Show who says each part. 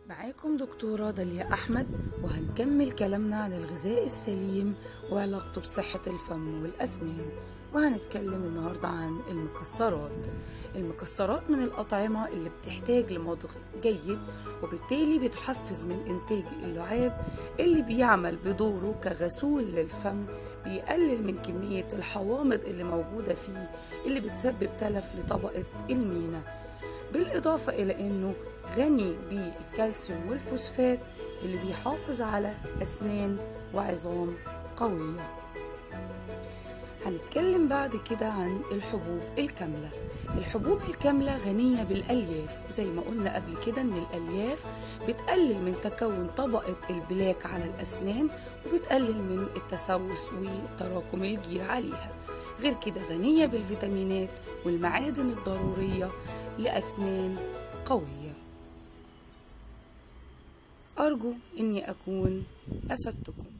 Speaker 1: معاكم دكتورة داليا أحمد وهنكمل كلامنا عن الغذاء السليم وعلاقته بصحة الفم والأسنان وهنتكلم النهاردة عن المكسرات المكسرات من الأطعمة اللي بتحتاج لمضغ جيد وبالتالي بتحفز من إنتاج اللعاب اللي بيعمل بدوره كغسول للفم بيقلل من كمية الحوامض اللي موجودة فيه اللي بتسبب تلف لطبقة المينا بالإضافة إلى أنه غني بالكالسيوم والفوسفات اللي بيحافظ على أسنان وعظام قوية هنتكلم بعد كده عن الحبوب الكاملة الحبوب الكاملة غنية بالألياف زي ما قلنا قبل كده إن الألياف بتقلل من تكون طبقة البلاك على الأسنان وبتقلل من التسوس وتراكم الجير عليها غير كده غنية بالفيتامينات والمعادن الضرورية لأسنان قوية أرجو أني أكون أفدتكم